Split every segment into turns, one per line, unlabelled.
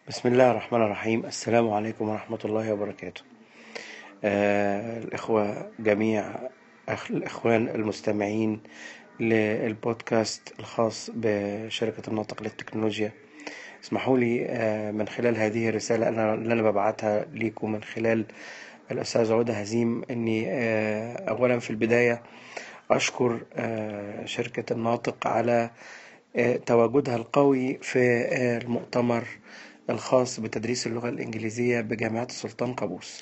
بسم الله الرحمن الرحيم السلام عليكم ورحمة الله وبركاته آه الإخوة جميع أخ الإخوان المستمعين للبودكاست الخاص بشركة الناطق للتكنولوجيا اسمحوا لي آه من خلال هذه الرسالة أنا اللي أنا ببعتها ليكم من خلال الأستاذ عودة هزيم أني آه أولا في البداية أشكر آه شركة الناطق على آه تواجدها القوي في آه المؤتمر الخاص بتدريس اللغة الإنجليزية بجامعة السلطان قابوس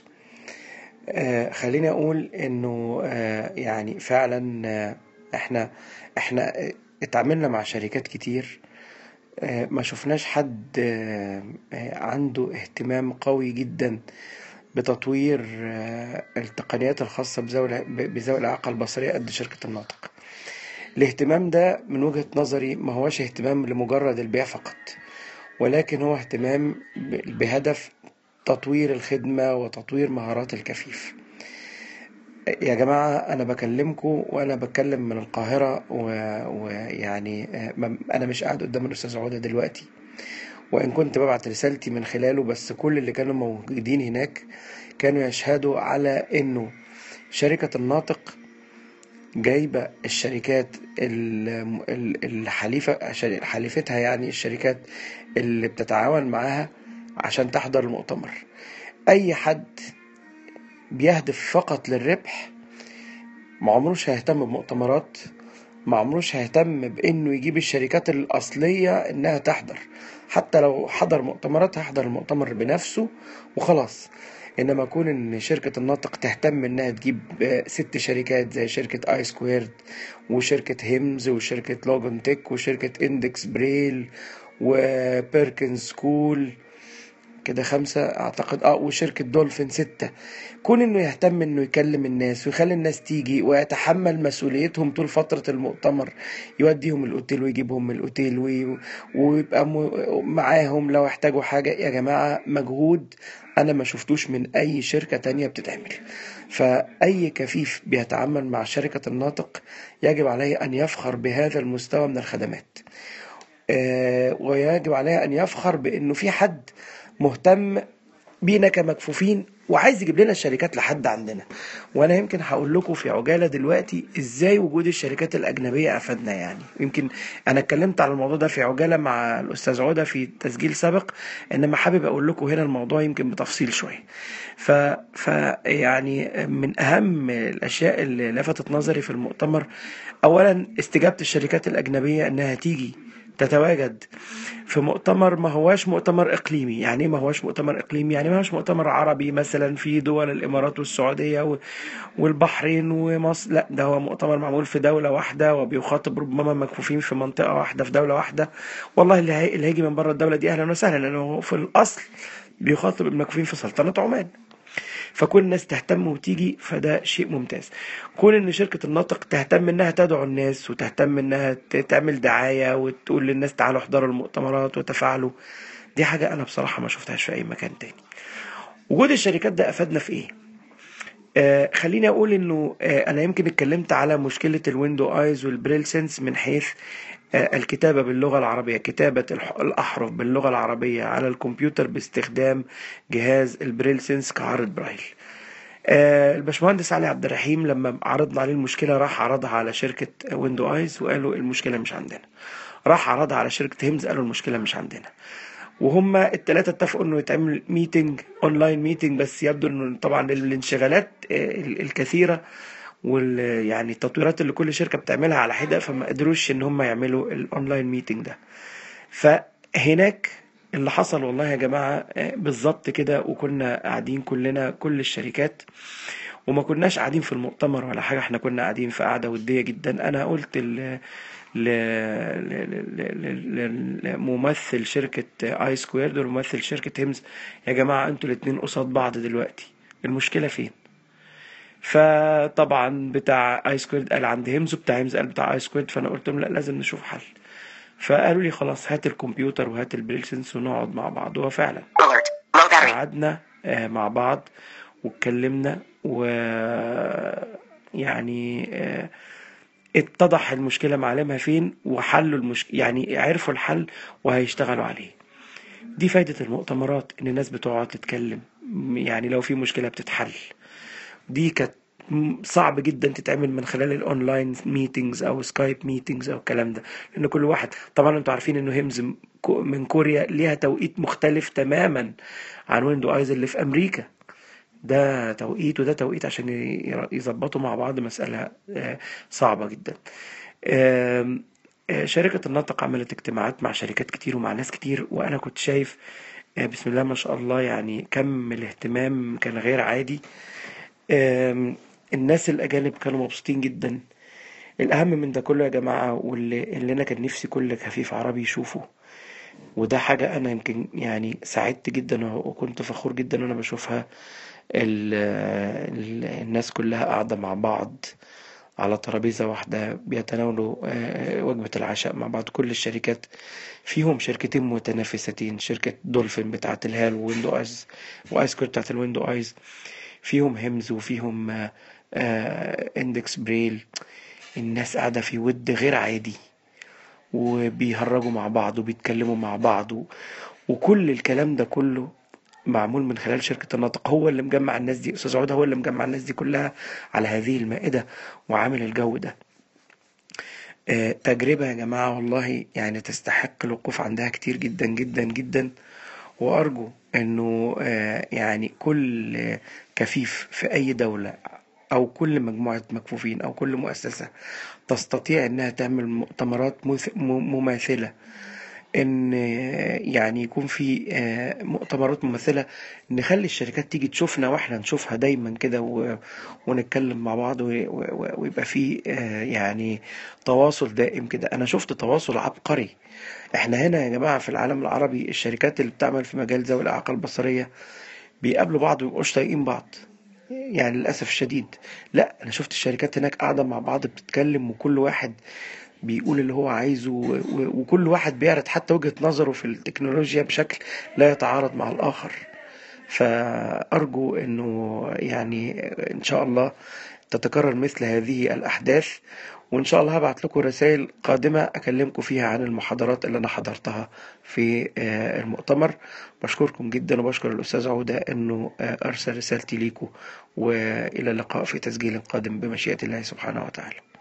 آه خليني أقول إنه آه يعني فعلا آه إحنا إحنا اتعاملنا مع شركات كتير آه ما شفناش حد آه عنده اهتمام قوي جدا بتطوير آه التقنيات الخاصة بذوي بذوي الإعاقة البصرية قد شركة الناطق الاهتمام ده من وجهة نظري ما هوش اهتمام لمجرد البيع فقط ولكن هو اهتمام بهدف تطوير الخدمة وتطوير مهارات الكفيف يا جماعة أنا بكلمكم وأنا بتكلم من القاهرة ويعني أنا مش قاعد قدام الأستاذ عودة دلوقتي وإن كنت ببعت رسالتي من خلاله بس كل اللي كانوا موجودين هناك كانوا يشهدوا على إنه شركة الناطق جايبة الشركات الحليفة حليفتها يعني الشركات اللي بتتعاون معاها عشان تحضر المؤتمر أي حد بيهدف فقط للربح ما عمروش هيهتم بمؤتمرات ما عمروش هيهتم بانه يجيب الشركات الاصليه انها تحضر حتى لو حضر مؤتمرات هيحضر المؤتمر بنفسه وخلاص انما كون ان شركة الناطق تهتم انها تجيب ست شركات زي شركة اي سكويرد وشركة هيمز وشركة لوجن تك وشركة اندكس بريل وبيركن سكول كده خمسة اعتقد اه وشركة دولفين ستة كون انه يهتم انه يكلم الناس ويخلي الناس تيجي ويتحمل مسؤوليتهم طول فترة المؤتمر يوديهم الاوتيل ويجيبهم من الاوتيل وي... ويبقى م... معاهم لو احتاجوا حاجة يا جماعة مجهود انا ما شفتوش من اي شركة تانية بتتعمل فاي كفيف بيتعامل مع شركة الناطق يجب عليه ان يفخر بهذا المستوى من الخدمات آه ويجب عليه ان يفخر بانه في حد مهتم بينا كمكفوفين وعايز يجيب لنا الشركات لحد عندنا وانا يمكن هقول لكم في عجاله دلوقتي ازاي وجود الشركات الاجنبيه افادنا يعني يمكن انا اتكلمت على الموضوع ده في عجاله مع الاستاذ عوده في تسجيل سابق انما حابب اقول لكم هنا الموضوع يمكن بتفصيل شويه ف... ف يعني من اهم الاشياء اللي لفتت نظري في المؤتمر اولا استجابه الشركات الاجنبيه انها تيجي تتواجد في مؤتمر ما هواش مؤتمر اقليمي يعني ايه ما هواش مؤتمر اقليمي يعني ما هوش مؤتمر عربي مثلا في دول الامارات والسعوديه والبحرين ومصر لا ده هو مؤتمر معمول في دوله واحده وبيخاطب ربما مكفوفين في منطقه واحده في دوله واحده والله اللي, هي... اللي هيجي من بره الدوله دي اهلا وسهلا لانه في الاصل بيخاطب المكفوفين في سلطنه عمان فكل الناس تهتم وتيجي فده شيء ممتاز كون ان شركة الناطق تهتم انها تدعو الناس وتهتم انها تعمل دعاية وتقول للناس تعالوا احضروا المؤتمرات وتفاعلوا دي حاجة انا بصراحة ما شفتهاش في اي مكان تاني وجود الشركات ده افادنا في ايه آه خليني اقول انه آه انا يمكن اتكلمت على مشكلة الويندو ايز والبريل سنس من حيث الكتابة باللغة العربية كتابة الأحرف باللغة العربية على الكمبيوتر باستخدام جهاز البريل سينس كعارض برايل الباشمهندس علي عبد الرحيم لما عرضنا عليه المشكلة راح عرضها على شركة ويندو ايز وقالوا المشكلة مش عندنا راح عرضها على شركة هيمز قالوا المشكلة مش عندنا وهم الثلاثة اتفقوا انه يتعمل ميتنج اونلاين ميتنج بس يبدو انه طبعا الانشغالات الكثيرة وال يعني التطويرات اللي كل شركه بتعملها على حده فما قدروش ان هم يعملوا الاونلاين ميتنج ده فهناك اللي حصل والله يا جماعه بالظبط كده وكنا قاعدين كلنا كل الشركات وما كناش قاعدين في المؤتمر ولا حاجه احنا كنا قاعدين في قعده وديه جدا انا قلت ل لممثل شركة اي سكويرد وممثل شركة هيمز يا جماعة انتوا الاتنين قصاد بعض دلوقتي المشكلة فين فطبعا بتاع اي سكويرد قال عند هيمز وبتاع هيمز قال بتاع اي سكويرد فانا قلت لهم لا لازم نشوف حل فقالوا لي خلاص هات الكمبيوتر وهات البريلسنس ونقعد مع بعض وفعلا قعدنا مع بعض واتكلمنا و يعني اتضح المشكلة معالمها فين وحلوا المشكلة يعني عرفوا الحل وهيشتغلوا عليه دي فايدة المؤتمرات ان الناس بتقعد تتكلم يعني لو في مشكلة بتتحل دي كانت صعب جدا تتعمل من خلال الاونلاين ميتينجز او سكايب ميتينجز او الكلام ده لان كل واحد طبعا انتوا عارفين انه هيمز من كوريا ليها توقيت مختلف تماما عن ويندو ايز اللي في امريكا ده توقيت وده توقيت عشان يظبطوا مع بعض مسألة آه، صعبة جدا آه، شركة النطق عملت اجتماعات مع شركات كتير ومع ناس كتير وأنا كنت شايف آه، بسم الله ما شاء الله يعني كم الاهتمام كان غير عادي الناس الأجانب كانوا مبسوطين جدا الأهم من ده كله يا جماعة واللي اللي أنا كان نفسي كل خفيف عربي يشوفه وده حاجة أنا يمكن يعني سعدت جدا وكنت فخور جدا وأنا بشوفها ال ال الناس كلها قاعدة مع بعض على ترابيزة واحدة بيتناولوا آه، وجبة العشاء مع بعض كل الشركات فيهم شركتين متنافستين شركة دولفين بتاعة الهال ويندو ايز وايس كور بتاعة الويندو ايز فيهم هيمز وفيهم اندكس آه، بريل الناس قاعدة في ود غير عادي وبيهرجوا مع بعض وبيتكلموا مع بعض وكل الكلام ده كله معمول من خلال شركة الناطق هو اللي مجمع الناس دي أستاذ عود هو اللي مجمع الناس دي كلها على هذه المائدة وعامل الجو ده آه، تجربة يا جماعة والله يعني تستحق الوقوف عندها كتير جدا جدا جدا وأرجو أنه آه، يعني كل كفيف في أي دولة أو كل مجموعة مكفوفين أو كل مؤسسة تستطيع أنها تعمل مؤتمرات مماثلة ان يعني يكون في آه، مؤتمرات ممثله نخلي الشركات تيجي تشوفنا واحنا نشوفها دايما كده ونتكلم مع بعض ويبقى في آه، يعني تواصل دائم كده انا شفت تواصل عبقري احنا هنا يا جماعه في العالم العربي الشركات اللي بتعمل في مجال ذوي الاعاقه البصريه بيقابلوا بعض ويبقوش طايقين بعض يعني للاسف الشديد لا انا شفت الشركات هناك قاعده مع بعض بتتكلم وكل واحد بيقول اللي هو عايزه وكل واحد بيعرض حتى وجهة نظره في التكنولوجيا بشكل لا يتعارض مع الآخر فأرجو أنه يعني إن شاء الله تتكرر مثل هذه الأحداث وإن شاء الله هبعت لكم رسائل قادمة أكلمكم فيها عن المحاضرات اللي أنا حضرتها في آه، المؤتمر بشكركم جدا وبشكر الأستاذ عودة أنه آه، أرسل رسالتي ليكم وإلى اللقاء في تسجيل قادم بمشيئة الله سبحانه وتعالى